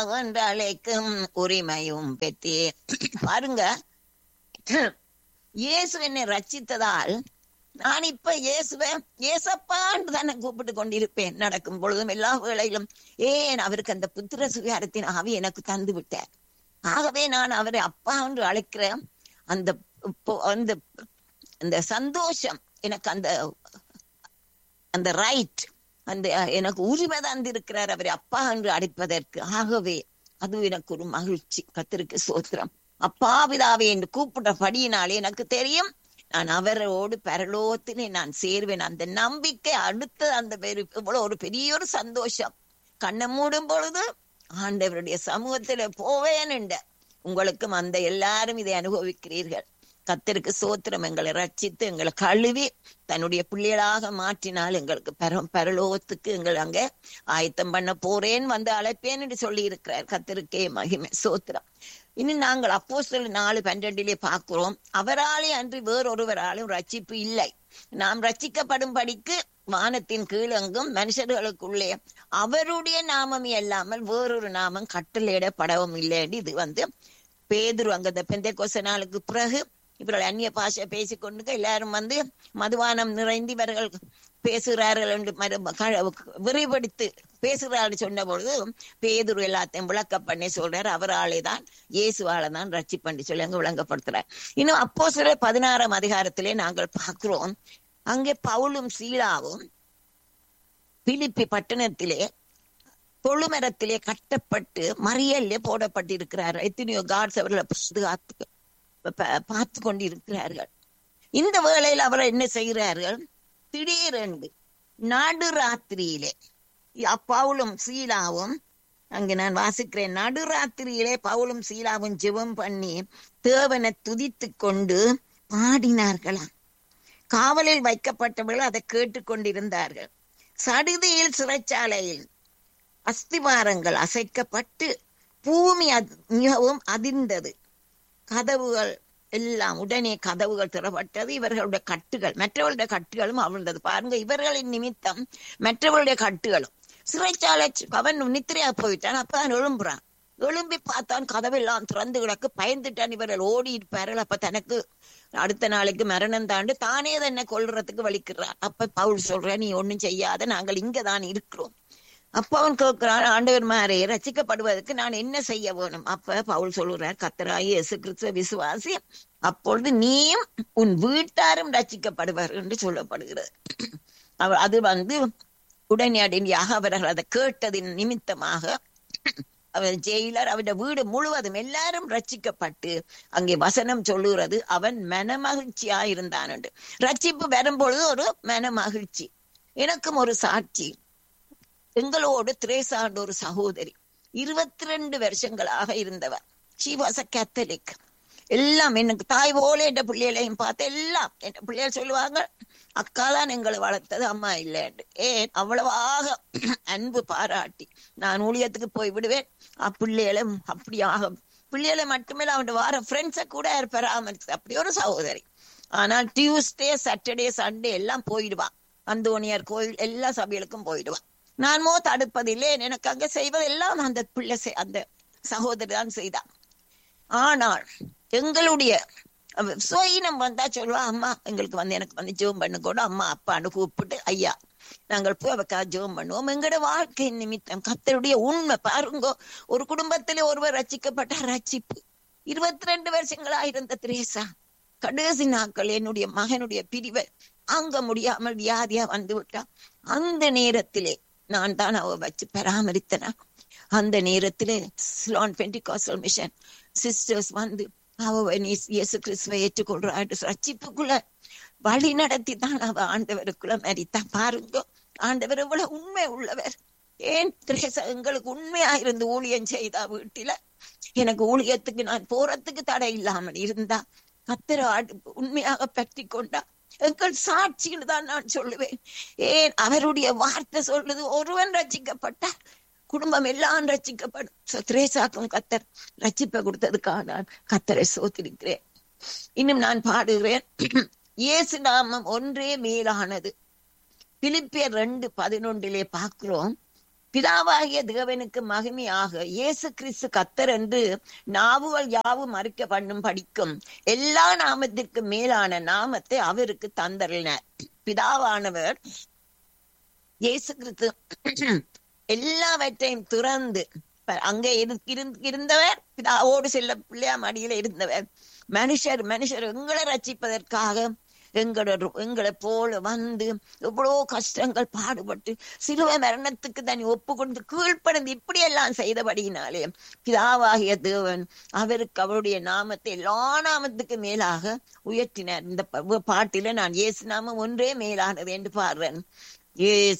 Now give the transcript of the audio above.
என்று அழைக்கும் உரிமையும் பெற்றே பாருங்க இயேசு என்னை ரச்சித்ததால் நான் இப்ப இயேசுவை ஏசப்பான்னு தானே கூப்பிட்டு கொண்டிருப்பேன் நடக்கும் பொழுதும் எல்லா வேளையிலும் ஏன் அவருக்கு அந்த புத்திர சுகாரத்தின் ஆவி எனக்கு தந்து விட்டார் ஆகவே நான் அவரை அப்பா என்று அழைக்கிற அந்த பொ- அந்த அந்த சந்தோஷம் எனக்கு அந்த அந்த ரைட் அந்த எனக்கு உரிமை தந்திருக்கிறார் அவரை அப்பா என்று அழைப்பதற்கு ஆகவே அது எனக்கு ஒரு மகிழ்ச்சி கத்திருக்கு சோத்திரம் அப்பா பிதாவே என்று கூப்பிட்டபடியினாலே எனக்கு தெரியும் நான் அவரோடு பரலோகத்திலே நான் சேர்வேன் அந்த நம்பிக்கை அடுத்த அந்த பெரு- இவ்வளவு ஒரு பெரிய ஒரு சந்தோஷம் கண்ணை மூடும் பொழுது ஆண்டவருடைய சமூகத்திலே போவேன் என்ற உங்களுக்கும் அந்த எல்லாரும் இதை அனுபவிக்கிறீர்கள் கத்தருக்கு சோத்திரம் எங்களை ரட்சித்து எங்களை கழுவி தன்னுடைய பிள்ளைகளாக மாற்றினால் எங்களுக்கு பர பரலோகத்துக்கு எங்கள் அங்க ஆயத்தம் பண்ண போறேன் வந்து அழைப்பேன் என்று சொல்லி இருக்கிறார் கத்தருக்கே மகிமை சோத்திரம் இனி நாங்கள் அப்போஸ்தலர் நாலு பன்னிரண்டிலே பார்க்கிறோம் அவராலே அன்றி வேறொருவராலும் ரட்சிப்பு இல்லை நாம் ரட்சிக்கப்படும்படிக்கு வானத்தின் கீழெங்கும் மனுஷர்களுக்குள்ளே அவருடைய நாமம் அல்லாமல் வேறொரு நாமம் கட்டளையிடப்படவும் இல்லைன்னு இது வந்து பேதுரு அங்க இந்த பெந்தை கொச நாளுக்கு பிறகு இவர்கள் அந்நிய பாஷை பேசிக்கொண்டு எல்லாரும் வந்து மதுவானம் நிறைந்து இவர்கள் பேசுகிறார்கள் என்று மறு- க- விரிவடித்து பேசுகிறார்கள் சொன்ன பொழுது பேதுரு எல்லாத்தையும் விளக்க பண்ணி சொல்றார் அவராலே தான் இயேசுவால தான் ரட்சி பண்ணி சொல்லி அங்க விளங்கப்படுத்துறார் இன்னும் அப்போ சில பதினாறாம் அதிகாரத்திலே நாங்கள் பார்க்கிறோம் அங்கே பவுலும் சீலாவும் பிலிப்பி பட்டணத்திலே தொழுமரத்திலே கட்டப்பட்டு மறியல்ல போடப்பட்டிருக்கிறார் எத்தனையோ காட்ஸ் அவர்களை பாதுகாத்து ப- பார்த்து கொண்டிருக்கிறார்கள் இந்த வேளையில் அவர் என்ன செய்கிறார்கள் திடீரென்று நடு ராத்திரியிலே பவுலும் சீலாவும் அங்கு நான் வாசிக்கிறேன் நடுராத்திரியிலே பவுலும் சீலாவும் ஜெபம் பண்ணி தேவனை துதித்து கொண்டு பாடினார்களாம் காவலில் வைக்கப்பட்டவர்கள் அதை கேட்டுக்கொண்டிருந்தார்கள் சடுதியில் சிறைச்சாலையில் அஸ்திவாரங்கள் அசைக்கப்பட்டு பூமி அத்- மிகவும் அதிர்ந்தது கதவுகள் எல்லாம் உடனே கதவுகள் திறப்பட்டது இவர்களுடைய கட்டுகள் மற்றவர்களுடைய கட்டுகளும் அவிழ்ந்தது பாருங்க இவர்களின் நிமித்தம் மற்றவர்களுடைய கட்டுகளும் சிறைச்சாலை அவன் நித்திரையா போயிட்டான் அப்ப அவன் எழும்புறான் எழும்பி பார்த்தான் கதவெல்லாம் திறந்து கிடக்கு பயந்துட்டான் இவர்கள் ஓடி இருப்பார்கள் அப்ப தனக்கு அடுத்த நாளைக்கு மரணம் தாண்டு தானே தன்னை கொல்றதுக்கு வலிக்கிறான் அப்ப பவுல் சொல்றேன் நீ ஒண்ணும் செய்யாத நாங்கள் இங்கதான் இருக்கிறோம் அப்ப அவன் கேட்கிறான் ஆண்டவர் மாரே ரசிக்கப்படுவதற்கு நான் என்ன செய்ய வேணும் அப்ப பவுல் சொல்லுறார் கத்தராய் இயேசு கிறிஸ்துவ விசுவாசி அப்பொழுது நீயும் உன் வீட்டாரும் ரசிக்கப்படுவார் என்று சொல்லப்படுகிறது அவ அது வந்து உடனடியாக அவர்கள் அதை கேட்டதின் நிமித்தமாக அவன் ஜெயிலர் அவருடைய வீடு முழுவதும் எல்லாரும் ரட்சிக்கப்பட்டு அங்கே வசனம் சொல்லுகிறது அவன் மன மகிழ்ச்சியா இருந்தான் என்று ரட்சிப்பு வரும்பொழுது ஒரு மன மகிழ்ச்சி எனக்கும் ஒரு சாட்சி எங்களோடு திரேசாண்டு ஒரு சகோதரி இருபத்தி ரெண்டு வருஷங்களாக இருந்தவர் ஷி வாஸ் அ கேத்தலிக் எல்லாம் எனக்கு தாய் போல என் பிள்ளைகளையும் பார்த்து எல்லாம் என் பிள்ளைகள் சொல்லுவாங்க அக்கா தான் எங்களை வளர்த்தது அம்மா இல்லைன்னு ஏன் அவ்வளவாக அன்பு பாராட்டி நான் ஊழியத்துக்கு போய் விடுவேன் அப்பிள்ளைகளை அப்படியாக பிள்ளைகளை மட்டுமே அவன் வார ஃப்ரெண்ட்ஸை கூட பராமரிச்சு அப்படி ஒரு சகோதரி ஆனால் டியூஸ்டே சாட்டர்டே சண்டே எல்லாம் போயிடுவான் அந்தோனியார் கோயில் எல்லா சபைகளுக்கும் போயிடுவான் நான் மோ தடுப்பதில்லை எனக்கு அங்க செய்வதெல்லாம் அந்த பிள்ளை செய்- அந்த சகோதரி தான் செய்தான் ஆனால் எங்களுடைய அவ- சுயினம் வந்தா சொல்லுவா அம்மா எங்களுக்கு வந்து எனக்கு வந்து ஜெபம் பண்ண கூட அம்மா அப்பான்னு கூப்பிட்டு ஐயா நாங்கள் போய் அவக்கா ஜெபம் பண்ணுவோம் எங்களோட வாழ்க்கை நிமித்தம் கத்தருடைய உண்மை பாருங்க ஒரு குடும்பத்திலே ஒருவர் ரச்சிக்கப்பட்ட ரட்சிப்பு இருபத்தி ரெண்டு வருஷங்களா இருந்த திரேசா கடைசி நாட்கள் என்னுடைய மகனுடைய பிரிவை தாங்க முடியாமல் வியாதியா வந்து விட்டா அந்த நேரத்திலே நான் தான் அவ வச்சு பராமரித்தனா அந்த நேரத்திலே ஸ்லான் பெண்டிகாசல் மிஷன் சிஸ்டர்ஸ் வந்து அவ நீ இயேசு கிறிஸ்துவை ஏற்றுக்கொள்றாட்டு ரட்சிப்புக்குள்ள வழி நடத்தி தான் அவ ஆண்டவருக்குள்ள மறித்தா பாருங்க ஆண்டவர் இவ்வளவு உண்மை உள்ளவர் ஏன் திரேசா எங்களுக்கு உண்மையா இருந்து ஊழியம் செய்தா வீட்டில எனக்கு ஊழியத்துக்கு நான் போறதுக்கு தடை இல்லாமல் இருந்தா கத்திர உண்மையாக பற்றி கொண்டா எங்கள் சாட்சியில் தான் நான் சொல்லுவேன் ஏன் அவருடைய வார்த்தை சொல்லுது ஒருவன் ரட்சிக்கப்பட்டார் குடும்பம் எல்லாம் ரட்சிக்கப்படும் So, திரேசாக்கும் கத்தர் ரட்சிப்பை கொடுத்ததுக்காக நான் கத்தரை சோத்திருக்கிறேன் இன்னும் நான் பாடுகிறேன் இயேசு நாமம் ஒன்றே மேலானது பிலிப்பியர் ரெண்டு பதினொன்றிலே பார்க்கிறோம் பிதாவாகிய தேவனுக்கு மகிமையாக இயேசு கிறிஸ்து கத்தர் என்று நாவுகள் யாவும் மறுக்க பண்ணும் படிக்கும் எல்லா நாமத்திற்கு மேலான நாமத்தை அவருக்கு தந்தறினார் பிதாவானவர் இயேசு கிறிஸ்து எல்லாவற்றையும் துறந்து அங்க இருந்தவர் பிதாவோடு செல்ல பிள்ளையா மடியில இருந்தவர் மனுஷர் மனுஷர் எங்களை ரச்சிப்பதற்காக எங்களோட எங்களை போல வந்து எவ்வளோ கஷ்டங்கள் பாடுபட்டு சிலுவை மரணத்துக்கு தனி ஒப்பு கொண்டு கீழ்ப்படைந்து இப்படி எல்லாம் செய்தபடியினாலே பிதாவாகிய தேவன் அவருக்கு அவருடைய நாமத்தை எல்லா நாமத்துக்கு மேலாக உயர்த்தினார் இந்த பாட்டில நான் இயேசு நாமம் ஒன்றே மேலானது என்று பாடுறேன் இயேசு